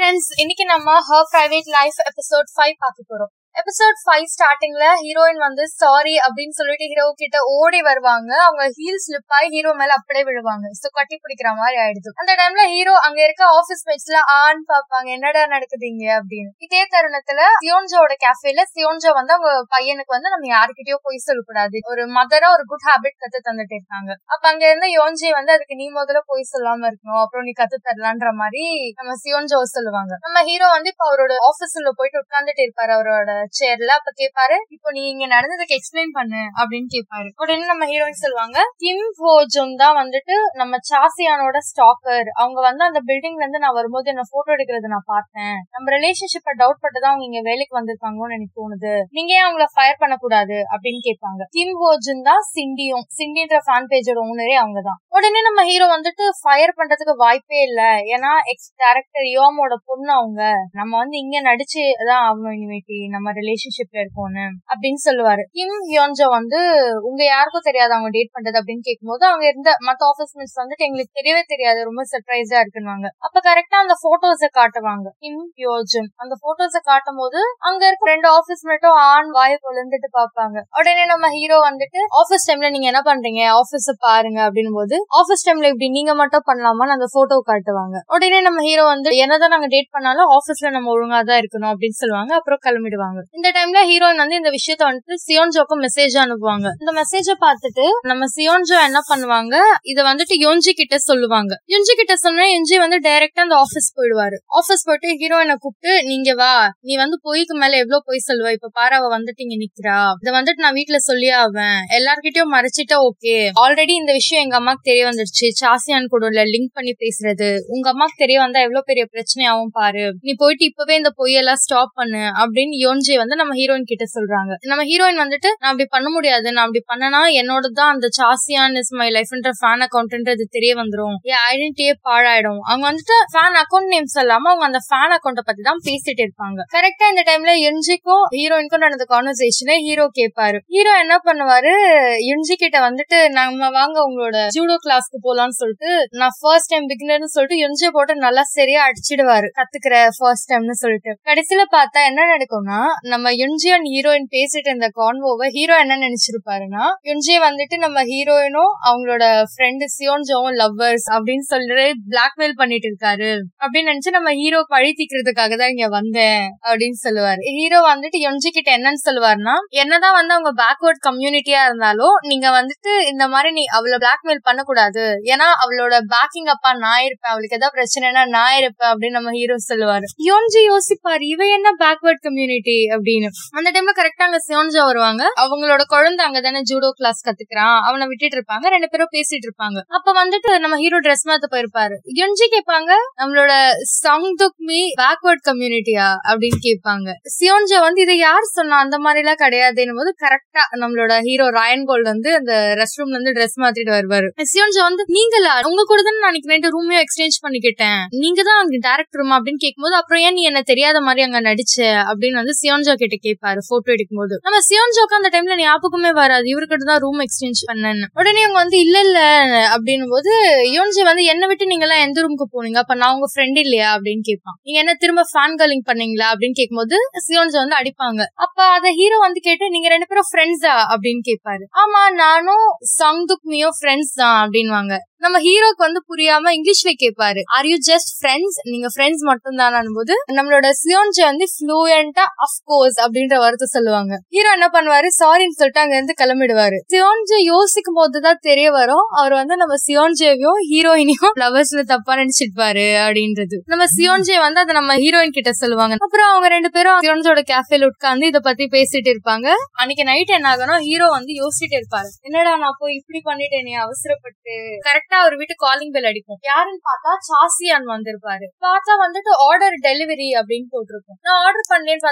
friends இன்னைக்கு நம்ம her private life episode five பார்க்க போறோம் எபிசோட் ஃபைவ் ஸ்டார்டிங்ல ஹீரோயின் வந்து சாரி அப்படின்னு சொல்லிட்டு ஹீரோ கிட்ட ஓடி வருவாங்க அவங்க ஹீல் ஸ்லிப் ஆகி ஹீரோ மேல அப்படியே விழுவாங்க சோ கட்டி பிடிக்கிற மாதிரி ஆயிடுது அந்த டைம்ல ஹீரோ அங்க இருக்க ஆபீஸ் மேட்ச்ல ஆன் பாப்பாங்க என்னடா நடக்குதுங்க அப்படின்னு இதே தருணத்துல சியோன்ஜோட கேஃபேல சியோன்ஜோ வந்து அவங்க பையனுக்கு வந்து நம்ம யாருக்கிட்டயோ போய் சொல்லக்கூடாது ஒரு மதரா ஒரு குட் ஹேபிட் கத்து தந்துட்டு இருக்காங்க அப்ப அங்க இருந்து யோன்ஜி வந்து அதுக்கு நீ முதல்ல போய் சொல்லாம இருக்கணும் அப்புறம் நீ கத்து தரலான்ற மாதிரி நம்ம சியோன்ஜோ சொல்லுவாங்க நம்ம ஹீரோ வந்து இப்ப அவரோட ஆபீஸ்ல போயிட்டு உட்கார்ந்துட்டு இருப்பாரு அவரோட சேர்ல அப்ப கேட்பாரு இப்போ நீ இங்க நடந்ததுக்கு எக்ஸ்பிளைன் பண்ணு அப்படின்னு கேட்பாரு உடனே நம்ம ஹீரோயின் சொல்லுவாங்க கிம் போஜும் தான் வந்துட்டு நம்ம சாசியானோட ஸ்டாக்கர் அவங்க வந்து அந்த பில்டிங்ல இருந்து நான் வரும்போது என்ன போட்டோ எடுக்கிறது நான் பார்த்தேன் நம்ம ரிலேஷன்ஷிப்ப டவுட் பட்டுதான் அவங்க இங்க வேலைக்கு வந்திருக்காங்கன்னு எனக்கு தோணுது நீங்க ஏன் அவங்கள ஃபயர் பண்ணக்கூடாது அப்படின்னு கேட்பாங்க கிம் போஜும் தான் சிண்டியும் சிண்டின்ற ஃபேன் பேஜோட ஓனரே அவங்க தான் உடனே நம்ம ஹீரோ வந்துட்டு ஃபயர் பண்றதுக்கு வாய்ப்பே இல்ல ஏன்னா எக்ஸ் டேரக்டர் யோமோட பொண்ணு அவங்க நம்ம வந்து இங்க நடிச்சு தான் ஆகணும் இனிமேட்டி நம்ம ரிலேஷன்ஷிப்ல இருக்கோம்னு அப்படின்னு சொல்லுவாரு கிம் யோன்ஜோ வந்து உங்க யாருக்கும் தெரியாது அவங்க டேட் பண்றது அப்படின்னு கேட்கும்போது அவங்க இருந்த மத்த ஆபீஸ் மிஸ் வந்துட்டு எங்களுக்கு தெரியவே தெரியாது ரொம்ப சர்ப்ரைஸா இருக்குன்னு அப்ப கரெக்டா அந்த போட்டோஸ காட்டுவாங்க கிம் யோஜன் அந்த போட்டோஸ காட்டும் போது அங்க இருக்க ரெண்டு ஆபீஸ் மட்டும் ஆண் வாய் பொழுந்துட்டு பாப்பாங்க உடனே நம்ம ஹீரோ வந்துட்டு ஆபீஸ் டைம்ல நீங்க என்ன பண்றீங்க ஆபீஸ் பாருங்க அப்படின்னும் போது ஆபீஸ் டைம்ல இப்படி நீங்க மட்டும் பண்ணலாமான்னு அந்த போட்டோ காட்டுவாங்க உடனே நம்ம ஹீரோ வந்து என்னதான் நாங்க டேட் பண்ணாலும் ஆபீஸ்ல நம்ம ஒழுங்கா தான் இருக்கணும் அப்படின்னு சொல்லுவாங்க அப்புறம் கிளம்பிடுவாங்க இந்த டைம்ல ஹீரோயின் வந்து இந்த விஷயத்த வந்துட்டு சியோன்ஜோக்கு மெசேஜ் அனுப்புவாங்க இந்த மெசேஜ பார்த்துட்டு நம்ம சியோன்ஜோ என்ன பண்ணுவாங்க இத வந்துட்டு யோஞ்சி கிட்ட சொல்லுவாங்க யோஞ்சி கிட்ட சொன்னா யோஞ்சி வந்து டைரக்டா அந்த ஆபீஸ் போயிடுவாரு ஆபீஸ் போயிட்டு ஹீரோயினை கூப்பிட்டு நீங்க வா நீ வந்து பொய்க்கு மேல எவ்வளவு பொய் சொல்லுவ இப்ப பாரு அவ வந்துட்டு இங்க நிக்கிறா இத வந்துட்டு நான் வீட்டுல சொல்லி ஆவேன் எல்லார்கிட்டயும் மறைச்சிட்டா ஓகே ஆல்ரெடி இந்த விஷயம் எங்க அம்மாக்கு தெரிய வந்துருச்சு சாசியான் கூட லிங்க் பண்ணி பேசுறது உங்க அம்மாக்கு தெரிய வந்தா எவ்வளவு பெரிய பிரச்சனையாவும் பாரு நீ போயிட்டு இப்பவே இந்த பொய்யெல்லாம் ஸ்டாப் பண்ணு அப்படின்னு யோன்ஜி வந்து நம்ம ஹீரோயின் கிட்ட சொல்றாங்க நம்ம ஹீரோயின் வந்துட்டு நான் அப்படி பண்ண முடியாது நான் அப்படி பண்ணனா என்னோட தான் அந்த சாசியான் இஸ் மை லைஃப்ன்ற ஃபேன் அக்கௌண்ட்ன்றது தெரிய வந்துரும் என் ஐடென்டிட்டியே பாழாயிடும் அவங்க வந்துட்டு ஃபேன் அக்கௌண்ட் நேம்ஸ் இல்லாம அவங்க அந்த ஃபேன் அக்கௌண்ட பத்தி தான் பேசிட்டு இருப்பாங்க கரெக்டா இந்த டைம்ல யுன்ஜிக்கும் ஹீரோயினுக்கும் நடந்த கான்வர்சேஷனை ஹீரோ கேட்பாரு ஹீரோ என்ன பண்ணுவாரு யுன்ஜி கிட்ட வந்துட்டு நம்ம வாங்க உங்களோட ஜூடோ கிளாஸ்க்கு போலாம்னு சொல்லிட்டு நான் ஃபர்ஸ்ட் டைம் பிகினர்னு சொல்லிட்டு யுன்ஜி போட்டு நல்லா சரியா அடிச்சிடுவாரு கத்துக்கிற ஃபர்ஸ்ட் டைம்னு சொல்லிட்டு கடைசியில பார்த்தா என்ன நடக்கும்னா நம்ம யுன்ஜி அண்ட் ஹீரோயின் பேசிட்டு இருந்த கான்வோவை ஹீரோ என்ன நினைச்சிருப்பாருன்னா யுன்ஜி வந்துட்டு நம்ம ஹீரோயினும் அவங்களோட ஃப்ரெண்டு சியோன்ஜோவும் லவ்வர்ஸ் அப்படின்னு சொல்லிட்டு பிளாக்மெயில் பண்ணிட்டு இருக்காரு அப்படின்னு நினைச்சு நம்ம ஹீரோ பழி தீக்கிறதுக்காக தான் இங்க வந்தேன் அப்படின்னு சொல்லுவாரு ஹீரோ வந்துட்டு யுன்ஜி கிட்ட என்னன்னு சொல்லுவாருன்னா என்னதான் வந்து அவங்க பேக்வர்ட் கம்யூனிட்டியா இருந்தாலும் நீங்க வந்துட்டு இந்த மாதிரி நீ அவளை பிளாக்மெயில் பண்ணக்கூடாது ஏன்னா அவளோட பேக்கிங் அப்பா நான் இருப்பேன் அவளுக்கு ஏதாவது பிரச்சனைனா நான் இருப்பேன் அப்படின்னு நம்ம ஹீரோ சொல்லுவாரு யோன்ஜி யோசிப்பாரு இவ என்ன பேக்வர்ட் கம்யூனிட்டி அப்படின்னு அந்த டைம்ல கரெக்டா அங்க சியோன்ஜா வருவாங்க அவங்களோட குழந்தை அங்கதானே ஜூடோ கிளாஸ் கத்துக்கிறான் அவனை விட்டுட்டு இருப்பாங்க ரெண்டு பேரும் பேசிட்டு இருப்பாங்க அப்ப வந்துட்டு நம்ம ஹீரோ ட்ரெஸ் மாத்த போயிருப்பாரு யுன்ஜி கேட்பாங்க நம்மளோட சங் துக் மீ பேக்வர்ட் கம்யூனிட்டியா அப்படின்னு கேட்பாங்க சியோன்ஜா வந்து இதை யார் சொன்னா அந்த மாதிரி எல்லாம் கிடையாதுன்னு போது கரெக்டா நம்மளோட ஹீரோ ராயன் கோல்ட் வந்து அந்த ரெஸ்ட் ரூம்ல இருந்து ட்ரெஸ் மாத்திட்டு வருவாரு சியோன்ஜா வந்து நீங்களா உங்க கூட தானே நான் நைட்டு ரூமையும் எக்ஸ்சேஞ்ச் பண்ணிக்கிட்டேன் நீங்க தான் அங்க டேரக்டர் ரூம் அப்படின்னு கேட்கும்போது அப்புறம் ஏன் நீ என்ன தெரியாத மாதிரி அங்க நடிச்ச அப்படின்னு வந்து சியோன்ஜா கிட்ட கேட்பாரு போட்டோ எடுக்கும்போது நம்ம சியோன்ஜோக்கு அந்த டைம்ல ஞாபகமே வராது இவர்கிட்ட தான் ரூம் எக்ஸ்சேஞ்ச் பண்ணேன்னு உடனே அவங்க வந்து இல்ல இல்ல அப்படின்னும் போது யோன்ஜி வந்து என்ன விட்டு நீங்க எல்லாம் எந்த ரூமுக்கு போனீங்க அப்ப நான் உங்க ஃப்ரெண்ட் இல்லையா அப்படின்னு கேட்பான் நீங்க என்ன திரும்ப ஃபேன் கர்லிங் பண்ணீங்களா அப்படின்னு கேட்கும்போது சியோன்ஜி வந்து அடிப்பாங்க அப்ப அத ஹீரோ வந்து கேட்டு நீங்க ரெண்டு பேரும் ஃப்ரெண்ட்ஸா அப்படின்னு கேட்பாரு ஆமா நானும் சங் துக்மியோ ஃப்ரெண்ட்ஸ் தான் அப்படின்வாங்க நம்ம ஹீரோக்கு வந்து புரியாம இங்கிலீஷ்ல கேட்பாரு ஆர் யூ ஜஸ்ட் ஃப்ரெண்ட்ஸ் நீங்க ஃப்ரெண்ட்ஸ் மட்டும் தான் போது நம்மளோட சியோன்ஜி வந்து ஃப்ளூயண்டா அஃப்கோர்ஸ் அப்படின்ற வார்த்தை சொல்லுவாங்க ஹீரோ என்ன பண்ணுவாரு சாரின்னு சொல்லிட்டு அங்க இருந்து கிளம்பிடுவாரு சியோன்ஜி யோசிக்கும் போதுதான் தெரிய வரும் அவர் வந்து நம்ம சியோன்ஜேவையும் ஹீரோயினையும் லவர்ஸ்ல தப்பா நினைச்சிருப்பாரு அப்படின்றது நம்ம சியோன்ஜே வந்து அதை நம்ம ஹீரோயின் கிட்ட சொல்லுவாங்க அப்புறம் அவங்க ரெண்டு பேரும் சியோன்ஜோட கேஃபேல உட்கார்ந்து இத பத்தி பேசிட்டு இருப்பாங்க அன்னைக்கு நைட் என்ன ஆகணும் ஹீரோ வந்து யோசிச்சுட்டு இருப்பாரு என்னடா நான் போய் இப்படி பண்ணிட்டேனே அவசரப்பட்டு கரெக்டா அவர் வீட்டு காலிங் பெல் அடிக்கும் யாருன்னு பார்த்தா சாசியான் வந்திருப்பாரு பார்த்தா வந்துட்டு ஆர்டர் டெலிவரி அப்படின்னு போட்டிருக்கும் நான் ஆர்டர் பண்ணேன்னு பார்த்தா பின்னாடி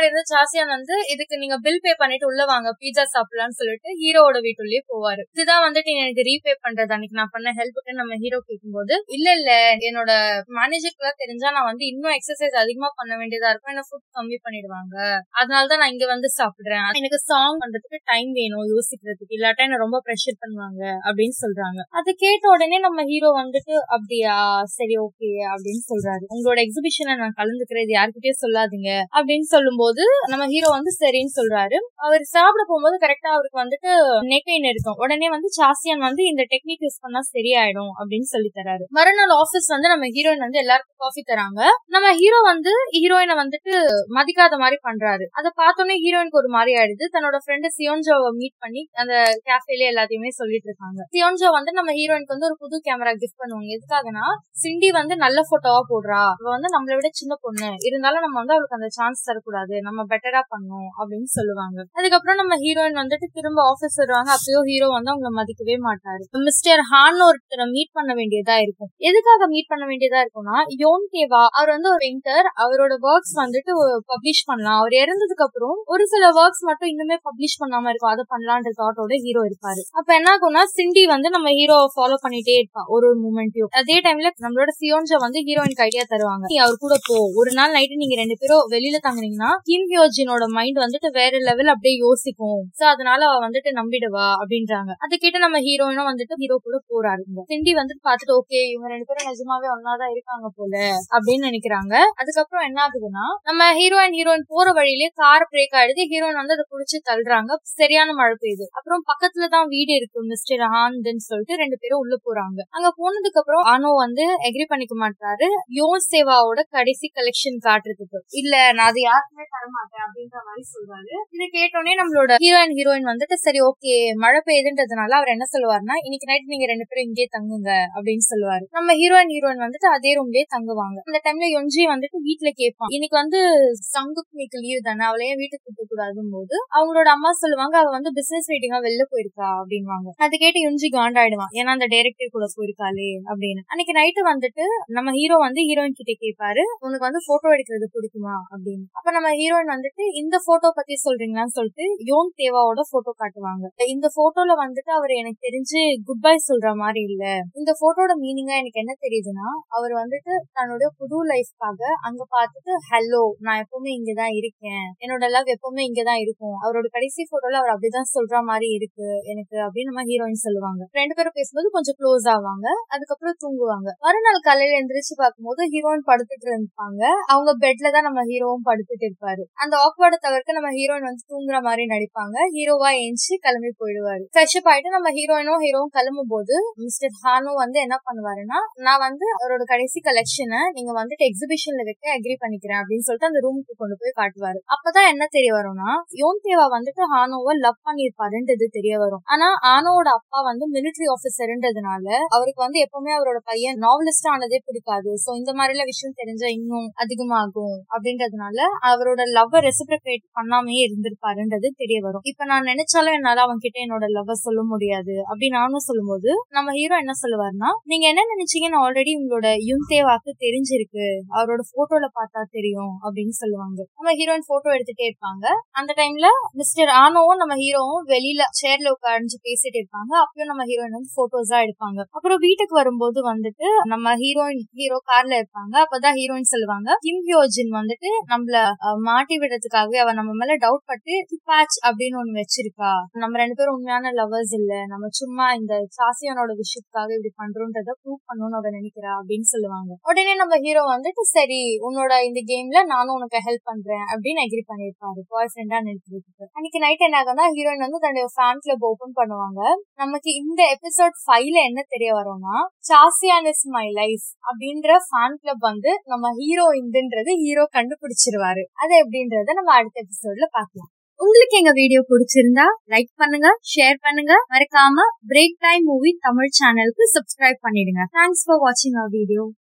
மாதிரி இருந்து சாசியான் வந்து இதுக்கு நீங்க பில் பே பண்ணிட்டு உள்ள வாங்க பீட்சா சாப்பிடலாம்னு சொல்லிட்டு ஹீரோவோட வீட்டுள்ளே போவாரு இதுதான் வந்துட்டு நீ எனக்கு ரீபே பண்றது அன்னைக்கு நான் பண்ண ஹெல்ப்புக்கு நம்ம ஹீரோ கேட்கும்போது இல்ல இல்ல என்னோட மேனேஜருக்குலாம் தெரிஞ்சா நான் வந்து இன்னும் எக்ஸசைஸ் அதிகமா பண்ண வேண்டியதா இருக்கும் என்ன ஃபுட் கம்மி பண்ணிடுவாங்க அதனாலதான் நான் இங்க வந்து சாப்பிடுறேன் எனக்கு சாங் பண்றதுக்கு டைம் வேணும் யோசிக்கிறதுக்கு இல்லாட்டா என்ன ரொம்ப ப்ரெஷர் பண்ணுவாங்க அப்படின்னு சொல்றாங்க அதை கேட்ட உடனே நம்ம ஹீரோ வந்துட்டு அப்படியா சரி ஓகே அப்படின்னு சொல்றாரு உங்களோட எக்ஸிபிஷனை நான் கலந்துக்கிறேன் இது யார்கிட்டயும் சொல்லாதீங்க அப்படின்னு சொல்லும்போது நம்ம ஹீரோ வந்து சரின்னு சொல்றாரு அவர் சாப்பிட போகும்போது கரெக்டா அவருக்கு வந்துட்டு நெக்கைன் இருக்கும் உடனே வந்து சாசியான் வந்து இந்த டெக்னிக் யூஸ் பண்ணா சரியாயிடும் அப்படின்னு சொல்லி தராரு மறுநாள் ஆபீஸ் வந்து நம்ம ஹீரோயின் வந்து எல்லாருக்கும் காஃபி தராங்க நம்ம ஹீரோ வந்து ஹீரோயினை வந்துட்டு மதிக்காத மாதிரி பண்றாரு அதை பார்த்தோன்னே ஹீரோயினுக்கு ஒரு மாதிரி ஆயிடுது தன்னோட ஃப்ரெண்டு சியோன்ஜோவை மீட் பண்ணி அந்த கேஃபேல எல்லாத்தையுமே சொல்லிட்டு இருக்காங்க சியோன்ஜோ வந்து நம்ம ஹீரோயினுக்கு வந்து ஒரு புது கேமரா கிஃப்ட் பண்ணுவாங்க எதுக்காகனா சிண்டி வந்து நல்ல போட்டோவா போடுறா அவ வந்து நம்மளை விட சின்ன பொண்ணு இருந்தாலும் நம்ம வந்து அவளுக்கு அந்த சான்ஸ் தரக்கூடாது நம்ம பெட்டரா பண்ணும் அப்படின்னு சொல்லுவாங்க அதுக்கப்புறம் நம்ம ஹீரோயின் வந்துட்டு திரும்ப ஆபீஸ் வருவாங்க அப்பயோ ஹீரோ வந்து அவங்க மதிக்கவே மாட்டாரு மிஸ்டர் ஹான் ஒருத்தரை மீட் பண்ண வேண்டியதா இருக்கும் எதுக்காக மீட் பண்ண வேண்டியதா இருக்கும்னா யோன் தேவா அவர் வந்து ஒரு பெயிண்டர் அவரோட ஒர்க்ஸ் வந்துட்டு பப்ளிஷ் பண்ணலாம் அவர் இறந்ததுக்கு அப்புறம் ஒரு சில ஒர்க்ஸ் மட்டும் இன்னுமே பப்ளிஷ் பண்ணாம இருக்கும் அதை பண்ணலான்ற தாட்டோட ஹீரோ இருப்பாரு அப்ப என்ன ஆகும்னா சிண்டி வந்து நம்ம ஹீரோ ஃபாலோ பண்ணிட்டே இருப்பா ஒரு ஒரு மூமெண்ட்டையும் அதே டைம்ல நம்மளோட சியோன்ஜா வந்து ஹீரோயினுக்கு ஐடியா தருவாங்க நீ அவர் கூட போ ஒரு நாள் நைட்டு நீங்க ரெண்டு பேரும் வெளியில தங்குனீங்கன்னா கிம் ஹியோஜினோட மைண்ட் வந்துட்டு வேற லெவல் அப்படியே யோசிக்கும் சோ அதனால அவ வந்துட்டு நம்பிடுவா அப்படின்றாங்க அதை கேட்டு நம்ம ஹீரோயினும் வந்துட்டு ஹீரோ கூட போறாருங்க சிண்டி வந்துட்டு பாத்துட்டு ஓகே இவங்க ரெண்டு பேரும் நிஜமாவே ஒன்னாதான் இருக்காங்க போல அப்படின்னு நினைக்கிறாங்க அதுக்கப்புறம் என்ன ஆகுதுன்னா நம்ம ஹீரோயின் ஹீரோயின் போற வழியிலே கார் பிரேக் ஆயிடுது ஹீரோயின் வந்து அதை புடிச்சு தள்ளுறாங்க சரியான மழை பெய்யுது அப்புறம் பக்கத்துல தான் வீடு இருக்கு மிஸ்டர் ஆனந்த்னு சொல்லிட்டு ரெண்டு பேரும் உள்ள போறாங்க அங்க போனதுக்கு அப்புறம் ஆனோ வந்து எக்ரி பண்ணிக்க மாட்டாரு யோன் சேவாவோட கடைசி கலெக்ஷன் காட்டுறதுக்கு இல்ல நான் அது யாருக்குமே தர மாட்டேன் அப்படின்ற மாதிரி சொல்றாரு இதை கேட்டோடனே நம்மளோட ஹீரோயின் ஹீரோயின் வந்துட்டு சரி ஓகே மழை பெய்யுதுன்றதுனால அவர் என்ன சொல்லுவாருன்னா இன்னைக்கு நைட் நீங்க ரெண்டு பேரும் இங்கே தங்குங்க அப்படின்னு சொல்லுவாரு நம்ம ஹீரோயின் ஹீரோயின் வந்துட்டு அதே ரூம்லயே தங்குவாங்க அந்த டைம்ல யொஞ்சி வந்துட்டு வீட்டுல கேட்பான் இன்னைக்கு வந்து சங்குக்கு லீவ் தானே அவளை ஏன் வீட்டுக்கு கூப்பிட்டு கூடாதும் போது அவங்களோட அம்மா சொல்லுவாங்க அவ வந்து பிசினஸ் மீட்டிங்கா வெளில போயிருக்கா அப்படின்வாங்க அதை கேட்டு யுஞ்சி காண்டாயிடுவான் ஏன்னா அந்த டைரக்டர் கூட போயிருக்காளே அப்படின்னு அன்னைக்கு நைட்டு வந்துட்டு நம்ம ஹீரோ வந்து ஹீரோயின் கிட்ட கேட்பாரு உனக்கு வந்து போட்டோ எடுக்கிறது பிடிக்குமா அப்படின்னு அப்ப நம்ம ஹீரோயின் வந்துட்டு இந்த போட்டோ பத்தி சொல்றீங்களான்னு சொல்லிட்டு யோன் தேவாவோட போட்டோ காட்டுவாங்க இந்த போட்டோல வந்துட்டு அவர் எனக்கு தெரிஞ்சு குட் பை சொல்ற மாதிரி இல்ல இந்த போட்டோட மீனிங்கா எனக்கு என்ன தெரியுதுன்னா அவர் வந்துட்டு தன்னோட புது லைஃப்காக அங்க பார்த்துட்டு ஹலோ நான் எப்பவுமே இங்கதான் இருக்கேன் என்னோட லவ் எப்பவுமே இங்கதான் இருக்கும் அவரோட கடைசி போட்டோல அவர் அப்படிதான் சொல்ற மாதிரி இருக்கு எனக்கு அப்படின்னு நம்ம ஹீரோயின் சொல்லுவாங்க ரெண்டு பேரும் பேசும்போது கொஞ்சம் க்ளோஸ் ஆவாங்க அதுக்கப்புறம் தூங்குவாங்க மறுநாள் காலையில எந்திரிச்சு பார்க்கும்போது ஹீரோயின் படுத்துட்டு இருப்பாங்க அவங்க பெட்ல தான் நம்ம ஹீரோவும் படுத்துட்டு இருப்பாரு அந்த ஆக்வர்டை தவிர்க்க நம்ம ஹீரோயின் வந்து தூங்குற மாதிரி நடிப்பாங்க ஹீரோவா ஏஞ்சி கிளம்பி போயிடுவாரு ஃப்ரெஷ் அப் ஆயிட்டு நம்ம ஹீரோயினும் ஹீரோவும் கிளம்பும் போது மிஸ்டர் ஹானு வந்து என்ன பண்ணுவாருன்னா நான் வந்து அவரோட கடைசி கலெக்ஷனை நீங்க வந்துட்டு எக்ஸிபிஷன்ல வைக்க அக்ரி பண்ணிக்கிறேன் அப்படின்னு சொல்லிட்டு அந்த ரூமுக்கு கொண்டு போய் காட்டுவாரு அப்பதான் என்ன தெரிய வரும்னா யோன் தேவா வந்துட்டு ஹானோவை லவ் பண்ணிருப்பாருன்றது தெரிய வரும் ஆனா ஆனோட அப்பா வந்து மிலிட்டரி ஆபீசர்ன்றதுனால அவருக்கு வந்து எப்பவுமே அவரோட பையன் நாவலிஸ்ட் ஆனதே பிடிக்காது சோ இந்த மாதிரி எல்லாம் விஷயம் தெரிஞ்சா இன்னும் அதிகமாகும் அப்படின்றதுனால அவரோட லவ் ரெசிப்ரிகேட் பண்ணாமே இருந்திருப்பாருன்றது தெரிய வரும் இப்ப நான் நினைச்சாலும் என்னால அவன் கிட்ட என்னோட லவ் சொல்ல முடியாது அப்படி நானும் சொல்லும்போது நம்ம ஹீரோ என்ன சொல்லுவாருன்னா நீங்க என்ன நினைச்சீங்கன்னு ஆல்ரெடி உங்களோட யுன் தேவாக்கு தெரிஞ்சிருக்கு அவரோட போட்டோல பார்த்தா தெரியும் அப்படின்னு சொல்லுவாங்க நம்ம ஹீரோயின் போட்டோ எடுத்துட்டே இருப்பாங்க அந்த டைம்ல மிஸ்டர் ஆனோவும் நம்ம ஹீரோவும் வெளியில சேர்ல உட்காந்து பேசிட்டு இருப்பாங்க அப்பயும் நம்ம ஹீரோயின் வந்து போட்டோஸா எடுப்பாங்க அப்புறம் வீட்டுக்கு வரும்போது வந்துட்டு நம்ம ஹீரோயின் ஹீரோ கார்ல இருப்பாங்க அப்பதான் ஹீரோயின் சொல்லுவாங்க கிம் ஹியோஜின் வந்துட்டு நம்மள அஹ், மாட்டி விடுறதுக்காகவே அவ நம்ம மேல டவுட் பட்டு பேட்ச் அப்படின்னு ஒண்ணு வச்சிருக்கா நம்ம ரெண்டு பேரும் உண்மையான லவர்ஸ் இல்ல நம்ம சும்மா இந்த சாசியானோட விஷயத்துக்காக இப்படி பண்றோன்றத ப்ரூவ் பண்ணணும்னு அவ நினைக்கிறா அப்படின்னு சொல்லுவாங்க உடனே நம்ம ஹீரோ வந்துட்டு சரி உன்னோட இந்த கேம்ல நானும் உனக்கு ஹெல்ப் பண்றேன் அப்படின்னு அக்ரி பண்ணிருப்பாரு பாய் ஃப்ரெண்டா நிறுத்திட்டு அன்னைக்கு நைட் என்ன ஆகும்னா ஹீரோயின் வந்து தன்னுடைய ஃபேன் கிளப் ஓபன் பண்ணுவாங்க நமக்கு இந்த எபிசோட் ஃபைவ்ல என்ன தெரிய வரும்னா சாசியான் இஸ் மை லைஃப் அப்படின்ற ஃபேன் கிளப் வந்து நம்ம ஹீரோ இந்துன்றது ஹீரோ கண்டுபிடிச்சிருவாரு அது எப்படின்றத நம்ம அடுத்த எபிசோட்ல பார்க்கலாம் உங்களுக்கு எங்க வீடியோ பிடிச்சிருந்தா லைக் பண்ணுங்க ஷேர் பண்ணுங்க மறக்காம பிரேக் டைம் மூவி தமிழ் சேனலுக்கு சப்ஸ்கிரைப் பண்ணிடுங்க தேங்க்ஸ் ஃபார் வாட்சிங் அவர் வீடியோ